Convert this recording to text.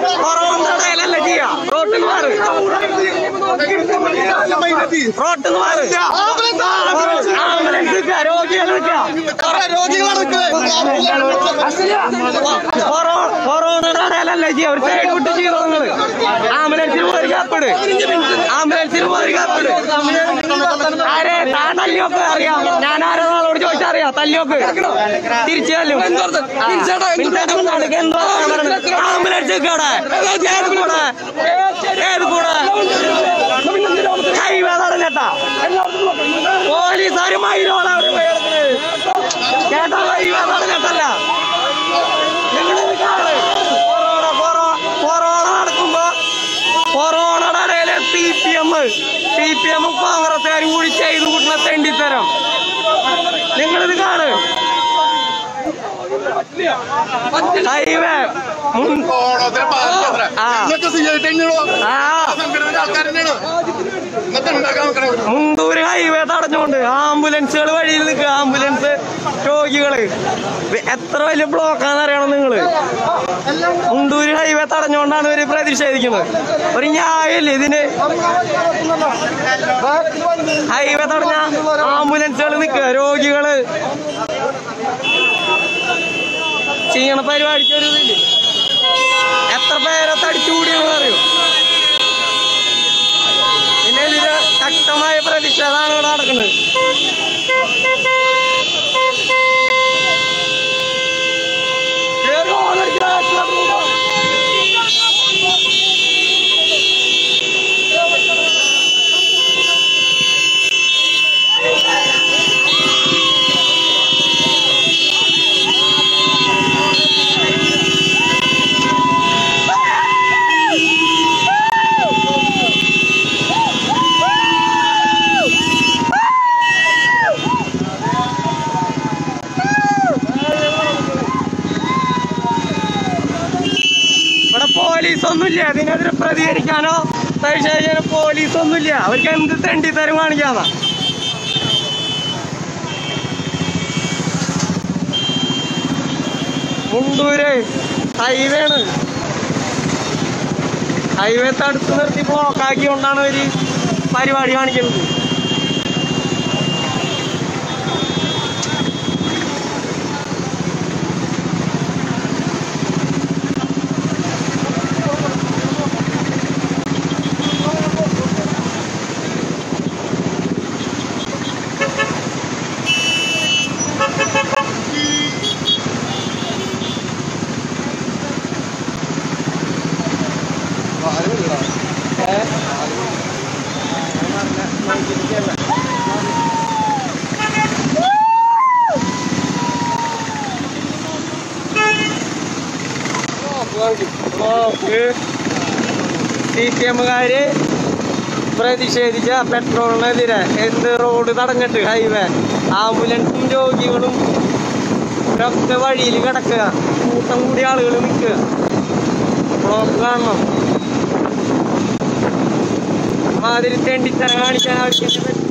Corona ചെയ്യാ റോട്ടിൽ മാറ് റോട്ടിൽ മാറ് ആംബുലൻസ് രോഗികൾ കൊറോണയുടെ ഇടയിലല്ലേ ചെയ്യാ ഒരു സൈഡ് വിട്ട് ചെയ്തോ നിങ്ങള് ആംബുലൻസിൽ പോയി കാപ്പിട് ആംബുലൻസിൽ പോയി കാപ്പിട് ആരെ താൻ തല്ലിയൊക്കെ അറിയാം ഞാൻ ആരോ നാളോട് ചോദിച്ചാൽ അറിയാം തല്ലിയൊക്കെ തിരിച്ചു തല്ലും ആംബുലൻസ് കേടെ ഏത് കൂടെ ഏത് കൂടെ ഹൈവേ തടഞ്ഞേട്ടാ പോലീസുകാർ മൈലോളാ അവിടെ പോയി കിടക്കുന്നത്. കേട്ടാ ഹൈവേ തടഞ്ഞിട്ടല്ല നിങ്ങളിത് കാണ്. കൊറോണ കൊറോ- കൊറോണ നടക്കുമ്പോ കൊറോണയുടെ ഇടയില് C P M C P എമ്മും കോൺഗ്രസ്സുകാരും കൂടി ചെയ്തു കൂട്ടുന്ന തെണ്ടിത്തരം നിങ്ങളിത് കാണ് ഹൈവേ മുൻ ഓണത്തിന് പാലക്കാത്ര. ആ. ഇതൊക്കെ സിഗരറ്റ് തന്നെയാണോ? ആ സംഘടനയുടെ ആൾക്കാർ തന്നെയാണോ? ഇന്നത്തെ ഉണ്ടാക്കാൻ നോക്കണേ. മുണ്ടൂര് ഹൈവേ തടഞ്ഞുകൊണ്ട് ആംബുലൻസുകൾ വഴിയിൽ നിൽക്കുക ആംബുലൻസ് രോഗികള് ഇത് എത്ര വലിയ ബ്ലോക്കാന്ന് അറിയണം നിങ്ങള് മുണ്ടൂര് ഹൈവേ തടഞ്ഞുകൊണ്ടാണ് ഇവര് പ്രതിഷേധിക്കുന്നത് ഒരു ന്യായമില്ല ഇതിന് ഹൈവേ തടഞ്ഞ ആംബുലൻസുകൾ നിൽക്കുക രോഗികള് ചെയ്യണ പരിപാടിക്ക് ഒരു ഇതില്ല എത്ര പേരെ തടിച്ചുകൂടിയെന്ന് അറിയോ പിന്നെ ഇതിന് ശക്തമായ പ്രതിഷേധമാണ് ഇവിടെ നടക്കുന്നത് കേറി ഓണടിച്ച് ആക്സിഡന്റ് കൂടാ. ഇവിടെ പോലീസ് ഒന്നുമില്ല ഇതിനെതിരെ പ്രതികരിക്കാനോ പ്രതിഷേധിക്കാനോ പോലീസ് ഒന്നുമില്ല അവർക്ക് എന്ത് തെണ്ടിത്തരം കാണിക്കാന്നാ മുണ്ടൂര് ഹൈവേ ആണ് ഹൈവേ തടുത്ത് നിർത്തി ബ്ലോക്കാക്കിക്കൊണ്ടാണ് ഒരു പരിപാടി കാണിക്കുന്നത് സി പി എമ്മുകാര് പ്രതിഷേധിച്ച പെട്രോളിനെതിരെ എന്ത് റോഡ് തടഞ്ഞിട്ട് ഹൈവേ ആംബുലൻസും രോഗികളും ഒക്കെ വഴിയിൽ കിടക്കുക കൂട്ടം കൂടി ആളുകൾ നിൽക്കുക ബ്ലോക്ക് കാണണം മാതിരി തെണ്ടിത്തരം കാണിക്കാൻ അവർക്ക്